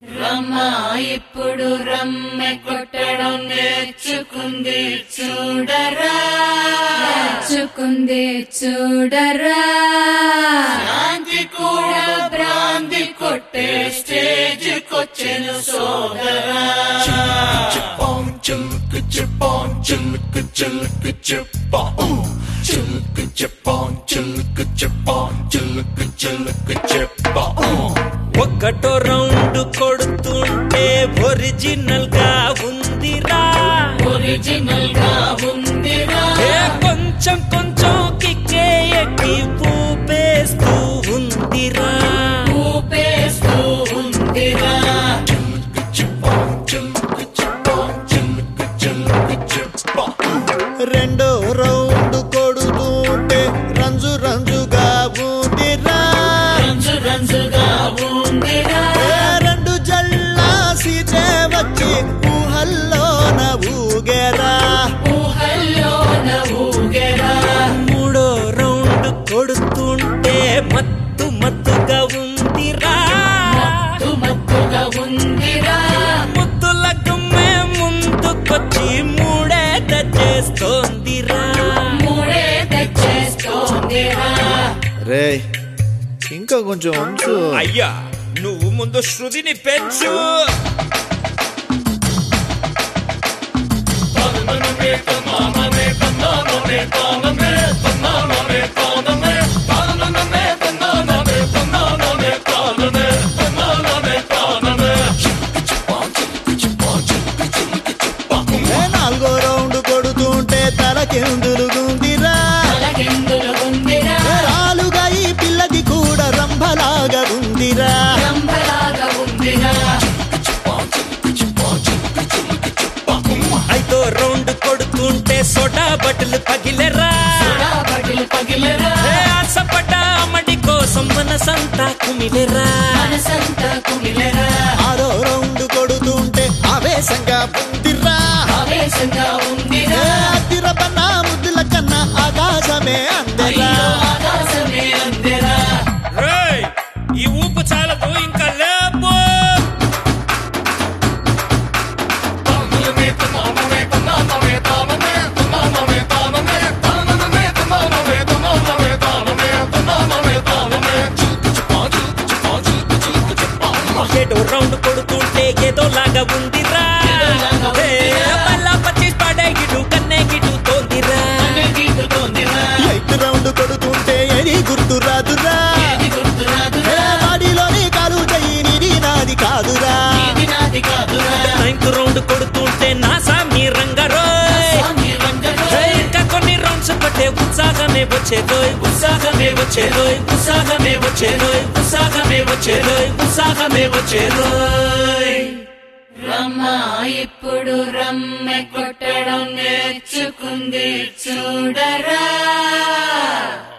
రమ్మా ఇప్పుడు రమ్మె కొట్టడం నేర్చుకుంది చూడరా నేర్చుకుంది చూడరా శాంతి కూడా భ్రాంతి కొట్టే స్టేజ్ కొచ్చెను సోదరా Chipon, chilka chipon, chilka chilka chipon. Chilka chipon, chilka chipon, chilka chilka chipon. ఒక్కటో రౌండ్ కొడుతుంటే ఒరిజినల్ గా ఉందిరా ఒరిజినల్ గా ఉందిరా ఏ కొంచెం కొంచెం కిక్కే ఎక్కి పూపేస్తూ ఉందిరా ఊపేస్తూ ఉందిరా Chilka chipon, chilka chipon, chilka chilka chipon. రెండో రౌండ్ కొడుతుంటే రంజు రంజుగా ఉందిరా రంజు రంజుగా ఉందిరా ఏ రెండు జల్లా సీతే వచ్చి ఊహల్లోన ఊగెరా ఊహల్లోన ఊగెరా మూడో రౌండ్ కొడుతుంటే మత్తు మత్తుగా ఉందిరా మత్తు మత్తుగా ఉందిరా ముద్దుల గుమ్మే ముందుకొచ్చి మూడే చేస్తోందిరా మూడే తెచ్చేస్తోందిరా రే ఇంకా కొంచెం ఉంచు అయ్యా నువ్వు ముందు శృతిని పెంచు ఏ నాలుగో రౌండ్ కొడుతుంటే తలకెందులుగుందిరా తలకిందులు ఉందిరా ఏ రాలుగా ఈ పిల్లది కూడా రంభలాగా ఉందిరా రంభలాగా ఉందిరా ఐదో రౌండ్ కొడుతుంటే సోడా బట్టలు పగిలెరా పగిలి పగిలిరా ఏ ఆశపడ్డ అమ్మడి కోసం మనసంతా కుమిలెరా మనసంతా కుమిలరా ఆరో రౌండ్ కొడుతుంటే ఆవేశంగా ఉందిరా ఆవేశంగా ఏ ఉందిరా అద్దిరపన్న ముద్దుల కన్నా ఆకాశమే అందరా అయ్యో ఆకాశమే అందిరా రేయ్, ఈ ఊపు చాలదు ఇంకా లేపు ఏడో రౌండ్ కొడుతుంటే ఏదో లాగా ఉందిరా ఏదోలాగా ఉందిరా. ఏ, మళ్ళా పచ్చిస్ పడే గిడు కన్నే గిడు తోందిరా అనే గీతుతోందిరా ఎయిత్ రౌండ్ కొడుతుంటే ఏది గుర్తు రాదురా ఏది గుర్తు ఏ రాదురా వాడిలోని కాలు చెయ్యి నీది నాది కాదురా ఇది నాది కాదురా నైన్త్ రౌండ్ కొడుతుంటే నా సామి రంగరోయ్ స్వామి రంగడు ఏ, ఇంకా కొన్ని రౌండ్స్ పట్టే ఉత్సాహమే వచ్చేదోయ్ ఉత్సాహమే వచ్చేదోయ్ ఉత్సాహమే వచ్చేదోయ్ ఉత్సాహమే వచ్చేదోయ్ ఉత్సాహమే వచ్చేదోయ్ రమ్మా ఇప్పుడు రమ్మె కొట్టడం నేర్చుకుంది చూడరా